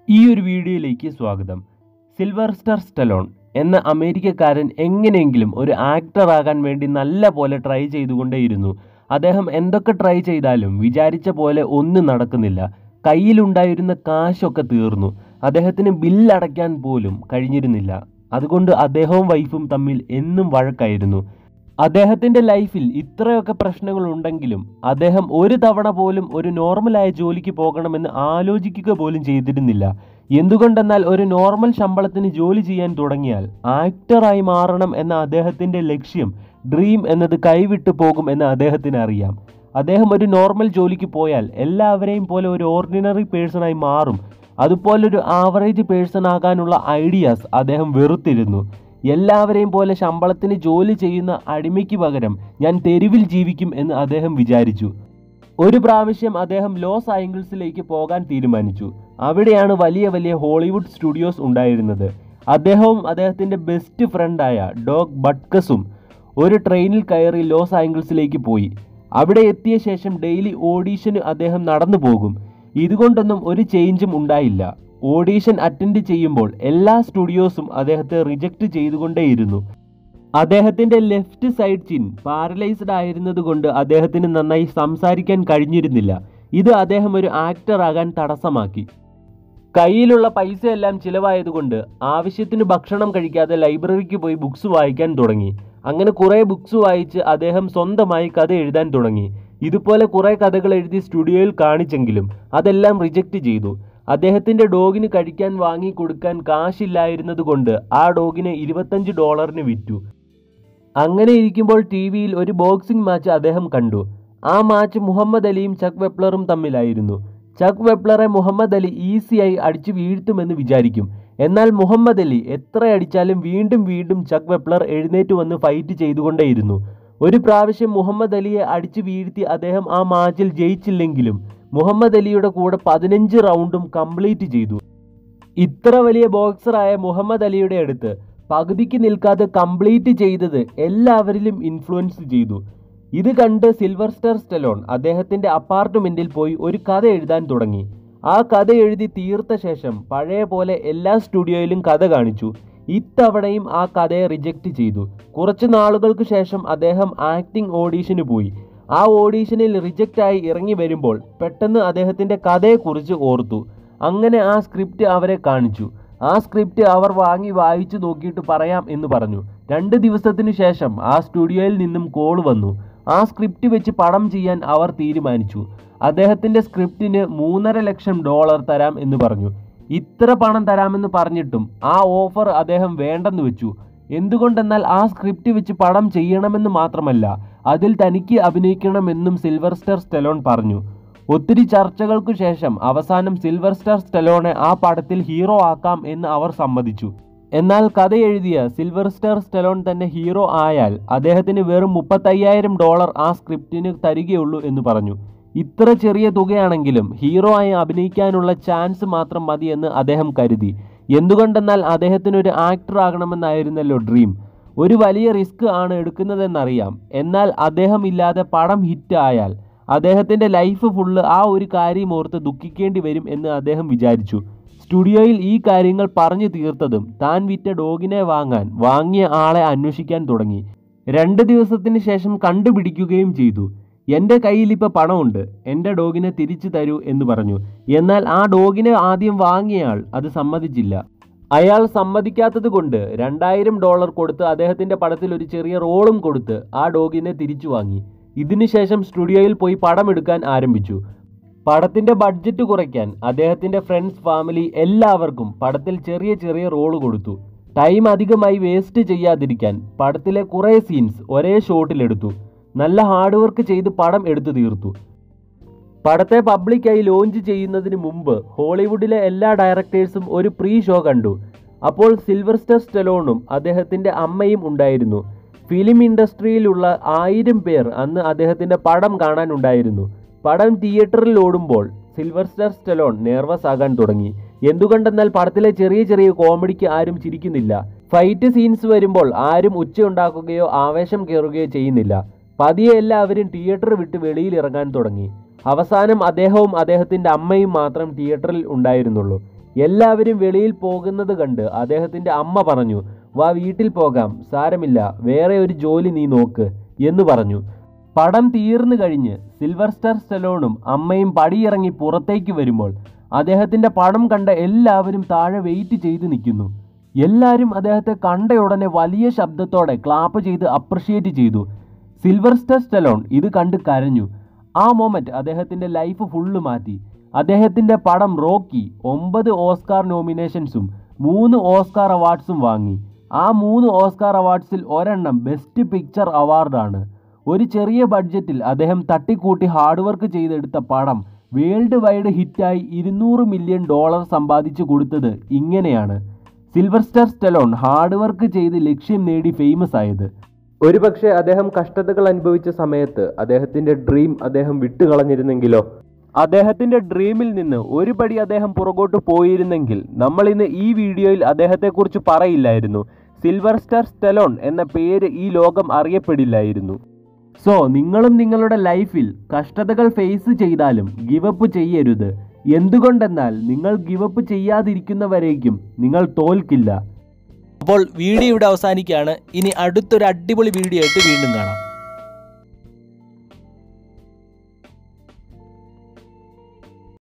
ഈ ഒരു വീഡിയോയിലേക്ക് സ്വാഗതം സിൽവർ സ്റ്റാർ സ്റ്റലോൺ എന്ന അമേരിക്കക്കാരൻ എങ്ങനെയെങ്കിലും ഒരു ആക്ടർ ആകാൻ വേണ്ടി നല്ല പോലെ ട്രൈ ചെയ്തുകൊണ്ടേയിരുന്നു അദ്ദേഹം എന്തൊക്കെ ട്രൈ ചെയ്താലും വിചാരിച്ച പോലെ ഒന്നും നടക്കുന്നില്ല കയ്യിലുണ്ടായിരുന്ന കാശൊക്കെ തീർന്നു അദ്ദേഹത്തിന് ബില്ലടയ്ക്കാൻ പോലും കഴിഞ്ഞിരുന്നില്ല അതുകൊണ്ട് അദ്ദേഹവും വൈഫും തമ്മിൽ എന്നും വഴക്കായിരുന്നു അദ്ദേഹത്തിന്റെ ലൈഫിൽ ഇത്രയൊക്കെ പ്രശ്നങ്ങൾ ഉണ്ടെങ്കിലും അദ്ദേഹം ഒരു തവണ പോലും ഒരു നോർമലായ ജോലിക്ക് പോകണമെന്ന് ആലോചിക്കുക പോലും ചെയ്തിരുന്നില്ല എന്തുകൊണ്ടെന്നാൽ ഒരു നോർമൽ ശമ്പളത്തിന് ജോലി ചെയ്യാൻ തുടങ്ങിയാൽ ആക്ടറായി മാറണം എന്ന അദ്ദേഹത്തിന്റെ ലക്ഷ്യം ഡ്രീം എന്നത് കൈവിട്ടു പോകും എന്ന് അദ്ദേഹത്തിന് അറിയാം അദ്ദേഹം ഒരു നോർമൽ ജോലിക്ക് പോയാൽ എല്ലാവരെയും പോലെ ഒരു ഓർഡിനറി പേഴ്സണായി മാറും അതുപോലൊരു ആവറേജ് പേഴ്സൺ ആകാനുള്ള ഐഡിയാസ് അദ്ദേഹം വെറുത്തിരുന്നു എല്ലാവരെയും പോലെ ശമ്പളത്തിന് ജോലി ചെയ്യുന്ന അടിമയ്ക്ക് പകരം ഞാൻ തെരുവിൽ ജീവിക്കും എന്ന് അദ്ദേഹം വിചാരിച്ചു ഒരു പ്രാവശ്യം അദ്ദേഹം ലോസ് ആംഗിൾസിലേക്ക് പോകാൻ തീരുമാനിച്ചു അവിടെയാണ് വലിയ വലിയ ഹോളിവുഡ് സ്റ്റുഡിയോസ് ഉണ്ടായിരുന്നത് അദ്ദേഹവും അദ്ദേഹത്തിൻ്റെ ബെസ്റ്റ് ഫ്രണ്ടായ ഡോഗ് ബട്ട്കസും ഒരു ട്രെയിനിൽ കയറി ലോസ് ആംഗിൾസിലേക്ക് പോയി അവിടെ എത്തിയ ശേഷം ഡെയിലി ഓഡീഷന് അദ്ദേഹം നടന്നു പോകും ഇതുകൊണ്ടൊന്നും ഒരു ചേഞ്ചും ഉണ്ടായില്ല ഓഡീഷൻ അറ്റൻഡ് ചെയ്യുമ്പോൾ എല്ലാ സ്റ്റുഡിയോസും അദ്ദേഹത്തെ റിജക്റ്റ് ചെയ്തുകൊണ്ടേയിരുന്നു അദ്ദേഹത്തിന്റെ ലെഫ്റ്റ് സൈഡ് ചിൻ പാരലൈസ്ഡ് ആയിരുന്നത് കൊണ്ട് അദ്ദേഹത്തിന് നന്നായി സംസാരിക്കാൻ കഴിഞ്ഞിരുന്നില്ല ഇത് അദ്ദേഹം ഒരു ആക്ടർ ആകാൻ തടസ്സമാക്കി കയ്യിലുള്ള പൈസയെല്ലാം ചിലവായതുകൊണ്ട് ആവശ്യത്തിന് ഭക്ഷണം കഴിക്കാതെ ലൈബ്രറിക്ക് പോയി ബുക്സ് വായിക്കാൻ തുടങ്ങി അങ്ങനെ കുറേ ബുക്സ് വായിച്ച് അദ്ദേഹം സ്വന്തമായി കഥ എഴുതാൻ തുടങ്ങി ഇതുപോലെ കുറേ കഥകൾ എഴുതി സ്റ്റുഡിയോയിൽ കാണിച്ചെങ്കിലും അതെല്ലാം റിജക്റ്റ് ചെയ്തു അദ്ദേഹത്തിന്റെ ഡോഗിന് കഴിക്കാൻ വാങ്ങി കൊടുക്കാൻ കാശില്ലായിരുന്നത് കൊണ്ട് ആ ഡോഗിനെ ഇരുപത്തഞ്ച് ഡോളറിന് വിറ്റു അങ്ങനെ ഇരിക്കുമ്പോൾ ടി വിയിൽ ഒരു ബോക്സിംഗ് മാച്ച് അദ്ദേഹം കണ്ടു ആ മാച്ച് മുഹമ്മദ് അലിയും ചക്ക് വെപ്ലറും തമ്മിലായിരുന്നു ചക്ക് വെപ്ലറെ മുഹമ്മദ് അലി ഈസിയായി അടിച്ചു വീഴ്ത്തുമെന്ന് വിചാരിക്കും എന്നാൽ മുഹമ്മദ് അലി എത്ര അടിച്ചാലും വീണ്ടും വീണ്ടും ചക്ക് വെപ്ലർ എഴുന്നേറ്റ് വന്ന് ഫൈറ്റ് ചെയ്തുകൊണ്ടേയിരുന്നു ഒരു പ്രാവശ്യം മുഹമ്മദ് അലിയെ അടിച്ചു വീഴ്ത്തി അദ്ദേഹം ആ മാച്ചിൽ ജയിച്ചില്ലെങ്കിലും മുഹമ്മദ് അലിയുടെ കൂടെ പതിനഞ്ച് റൗണ്ടും കംപ്ലീറ്റ് ചെയ്തു ഇത്ര വലിയ ബോക്സറായ മുഹമ്മദ് അലിയുടെ അടുത്ത് പകുതിക്ക് നിൽക്കാതെ കംപ്ലീറ്റ് ചെയ്തത് എല്ലാവരിലും ഇൻഫ്ലുവൻസ് ചെയ്തു ഇത് കണ്ട് സിൽവർ സ്റ്റാർ സ്റ്റലോൺ അദ്ദേഹത്തിന്റെ അപ്പാർട്ട്മെന്റിൽ പോയി ഒരു കഥ എഴുതാൻ തുടങ്ങി ആ കഥ എഴുതി തീർത്ത ശേഷം പഴയ പോലെ എല്ലാ സ്റ്റുഡിയോയിലും കഥ കാണിച്ചു ഇത്തവണയും ആ കഥയെ റിജക്റ്റ് ചെയ്തു കുറച്ച് നാളുകൾക്ക് ശേഷം അദ്ദേഹം ആക്ടിംഗ് ഓഡീഷന് പോയി ആ ഓഡീഷനിൽ റിജക്റ്റ് ആയി ഇറങ്ങി വരുമ്പോൾ പെട്ടെന്ന് അദ്ദേഹത്തിന്റെ കഥയെക്കുറിച്ച് ഓർത്തു അങ്ങനെ ആ സ്ക്രിപ്റ്റ് അവരെ കാണിച്ചു ആ സ്ക്രിപ്റ്റ് അവർ വാങ്ങി വായിച്ചു നോക്കിയിട്ട് പറയാം എന്ന് പറഞ്ഞു രണ്ട് ദിവസത്തിനു ശേഷം ആ സ്റ്റുഡിയോയിൽ നിന്നും കോൾ വന്നു ആ സ്ക്രിപ്റ്റ് വെച്ച് പടം ചെയ്യാൻ അവർ തീരുമാനിച്ചു അദ്ദേഹത്തിന്റെ സ്ക്രിപ്റ്റിന് മൂന്നര ലക്ഷം ഡോളർ തരാം എന്ന് പറഞ്ഞു ഇത്ര പണം തരാമെന്ന് പറഞ്ഞിട്ടും ആ ഓഫർ അദ്ദേഹം വേണ്ടെന്ന് വെച്ചു എന്തുകൊണ്ടെന്നാൽ ആ സ്ക്രിപ്റ്റ് വെച്ച് പടം ചെയ്യണമെന്ന് മാത്രമല്ല അതിൽ തനിക്ക് അഭിനയിക്കണമെന്നും സിൽവർ സ്റ്റാർ സ്റ്റെലോൺ പറഞ്ഞു ഒത്തിരി ചർച്ചകൾക്കു ശേഷം അവസാനം സിൽവർ സ്റ്റാർ സ്റ്റെലോണെ ആ പടത്തിൽ ഹീറോ ആക്കാം എന്ന് അവർ സമ്മതിച്ചു എന്നാൽ കഥ എഴുതിയ സിൽവർ സ്റ്റാർ സ്റ്റെലോൺ തന്നെ ഹീറോ ആയാൽ അദ്ദേഹത്തിന് വെറും മുപ്പത്തയ്യായിരം ഡോളർ ആ സ്ക്രിപ്റ്റിന് തരികയുള്ളൂ എന്ന് പറഞ്ഞു ഇത്ര ചെറിയ തുകയാണെങ്കിലും ഹീറോ ആയി അഭിനയിക്കാനുള്ള ചാൻസ് മാത്രം മതിയെന്ന് അദ്ദേഹം കരുതി എന്തുകൊണ്ടെന്നാൽ അദ്ദേഹത്തിന് ഒരു ആക്ടർ ആകണമെന്നായിരുന്നല്ലോ ഡ്രീം ഒരു വലിയ റിസ്ക് ആണ് എടുക്കുന്നതെന്നറിയാം എന്നാൽ അദ്ദേഹം ഇല്ലാതെ പടം ഹിറ്റ് ആയാൽ അദ്ദേഹത്തിന്റെ ലൈഫ് ഫുള്ള് ആ ഒരു കാര്യം ഓർത്ത് ദുഃഖിക്കേണ്ടി വരും എന്ന് അദ്ദേഹം വിചാരിച്ചു സ്റ്റുഡിയോയിൽ ഈ കാര്യങ്ങൾ പറഞ്ഞു തീർത്തതും താൻ വിറ്റ ഡോഗിനെ വാങ്ങാൻ വാങ്ങിയ ആളെ അന്വേഷിക്കാൻ തുടങ്ങി രണ്ട് ദിവസത്തിന് ശേഷം കണ്ടുപിടിക്കുകയും ചെയ്തു എൻ്റെ കയ്യിൽ ഇപ്പോൾ പണമുണ്ട് എൻ്റെ ഡോഗിനെ തിരിച്ചു തരൂ എന്ന് പറഞ്ഞു എന്നാൽ ആ ഡോഗിനെ ആദ്യം വാങ്ങിയയാൾ അത് സമ്മതിച്ചില്ല അയാൾ സമ്മതിക്കാത്തത് കൊണ്ട് രണ്ടായിരം ഡോളർ കൊടുത്ത് അദ്ദേഹത്തിന്റെ പടത്തിൽ ഒരു ചെറിയ റോളും കൊടുത്ത് ആ ഡോഗിനെ തിരിച്ചു വാങ്ങി ഇതിനുശേഷം സ്റ്റുഡിയോയിൽ പോയി പടം എടുക്കാൻ ആരംഭിച്ചു പടത്തിന്റെ ബഡ്ജറ്റ് കുറയ്ക്കാൻ അദ്ദേഹത്തിന്റെ ഫ്രണ്ട്സ് ഫാമിലി എല്ലാവർക്കും പടത്തിൽ ചെറിയ ചെറിയ റോള് കൊടുത്തു ടൈം അധികമായി വേസ്റ്റ് ചെയ്യാതിരിക്കാൻ പടത്തിലെ കുറേ സീൻസ് ഒരേ ഷോട്ടിലെടുത്തു നല്ല ഹാർഡ് വർക്ക് ചെയ്ത് പടം എടുത്തു തീർത്തു പടത്തെ പബ്ലിക്കായി ലോഞ്ച് ചെയ്യുന്നതിന് മുമ്പ് ഹോളിവുഡിലെ എല്ലാ ഡയറക്ടേഴ്സും ഒരു പ്രീ ഷോ കണ്ടു അപ്പോൾ സിൽവർ സ്റ്റാർ സ്റ്റെലോണും അദ്ദേഹത്തിന്റെ അമ്മയും ഉണ്ടായിരുന്നു ഫിലിം ഇൻഡസ്ട്രിയിലുള്ള ആയിരം പേർ അന്ന് അദ്ദേഹത്തിന്റെ പടം കാണാനുണ്ടായിരുന്നു പടം തിയേറ്ററിൽ ഓടുമ്പോൾ സിൽവർ സ്റ്റാർ സ്റ്റെലോൺ നെർവസ് ആകാൻ തുടങ്ങി എന്തുകൊണ്ടെന്നാൽ പടത്തിലെ ചെറിയ ചെറിയ കോമഡിക്ക് ആരും ചിരിക്കുന്നില്ല ഫൈറ്റ് സീൻസ് വരുമ്പോൾ ആരും ഉച്ചയുണ്ടാക്കുകയോ ആവേശം കയറുകയോ ചെയ്യുന്നില്ല പതിയെ എല്ലാവരും തിയേറ്റർ വിട്ട് വെളിയിൽ ഇറങ്ങാൻ തുടങ്ങി അവസാനം അദ്ദേഹവും അദ്ദേഹത്തിന്റെ അമ്മയും മാത്രം തിയേറ്ററിൽ ഉണ്ടായിരുന്നുള്ളൂ എല്ലാവരും വെളിയിൽ പോകുന്നത് കണ്ട് അദ്ദേഹത്തിൻ്റെ അമ്മ പറഞ്ഞു വാ വീട്ടിൽ പോകാം സാരമില്ല വേറെ ഒരു ജോലി നീ നോക്ക് എന്ന് പറഞ്ഞു പടം തീർന്നു കഴിഞ്ഞ് സിൽവർ സ്റ്റാർ സ്റ്റലോണും അമ്മയും പടിയിറങ്ങി പുറത്തേക്ക് വരുമ്പോൾ അദ്ദേഹത്തിൻ്റെ പടം കണ്ട എല്ലാവരും താഴെ വെയിറ്റ് ചെയ്ത് നിൽക്കുന്നു എല്ലാവരും അദ്ദേഹത്തെ കണ്ടയുടനെ വലിയ ശബ്ദത്തോടെ ക്ലാപ്പ് ചെയ്ത് അപ്രിഷിയേറ്റ് ചെയ്തു സിൽവർ സ്റ്റാർ സ്റ്റലോൺ ഇത് കണ്ട് കരഞ്ഞു ആ മൊമെന്റ് അദ്ദേഹത്തിന്റെ ലൈഫ് ഫുള്ള് മാറ്റി അദ്ദേഹത്തിന്റെ പടം റോക്കി ഒമ്പത് ഓസ്കാർ നോമിനേഷൻസും മൂന്ന് ഓസ്കാർ അവാർഡ്സും വാങ്ങി ആ മൂന്ന് ഓസ്കാർ അവാർഡ്സിൽ ഒരെണ്ണം ബെസ്റ്റ് പിക്ചർ അവാർഡാണ് ഒരു ചെറിയ ബഡ്ജറ്റിൽ അദ്ദേഹം തട്ടിക്കൂട്ടി ഹാർഡ് വർക്ക് ചെയ്തെടുത്ത പടം വേൾഡ് വൈഡ് ഹിറ്റായി ഇരുന്നൂറ് മില്യൺ ഡോളർ സമ്പാദിച്ചു കൊടുത്തത് ഇങ്ങനെയാണ് Sylvester Stallone hard work ചെയ്ത് ലക്ഷ്യം നേടി ഫേമസ് ആയത് ഒരുപക്ഷെ അദ്ദേഹം കഷ്ടതകൾ അനുഭവിച്ച സമയത്ത് അദ്ദേഹത്തിന്റെ ഡ്രീം അദ്ദേഹം വിട്ടുകളഞ്ഞിരുന്നെങ്കിലോ അദ്ദേഹത്തിന്റെ ഡ്രീമിൽ നിന്ന് ഒരു പടി അദ്ദേഹം പുറകോട്ട് പോയിരുന്നെങ്കിൽ നമ്മൾ ഇന്ന് ഈ വീഡിയോയിൽ അദ്ദേഹത്തെക്കുറിച്ച് പറയില്ലായിരുന്നു സിൽവർ സ്റ്റാർ സ്റ്റെലോൺ എന്ന പേര് ഈ ലോകം അറിയപ്പെടില്ലായിരുന്നു സോ നിങ്ങളും നിങ്ങളുടെ ലൈഫിൽ കഷ്ടതകൾ ഫേസ് ചെയ്താലും ഗിവപ്പ് ചെയ്യരുത് എന്തുകൊണ്ടെന്നാൽ നിങ്ങൾ ഗിവപ്പ് ചെയ്യാതിരിക്കുന്നവരേക്കും നിങ്ങൾ തോൽക്കില്ല അപ്പോൾ വീഡിയോ ഇവിടെ അവസാനിക്കുകയാണ് ഇനി അടുത്തൊരു അടിപൊളി വീഡിയോ ആയിട്ട് വീണ്ടും കാണാം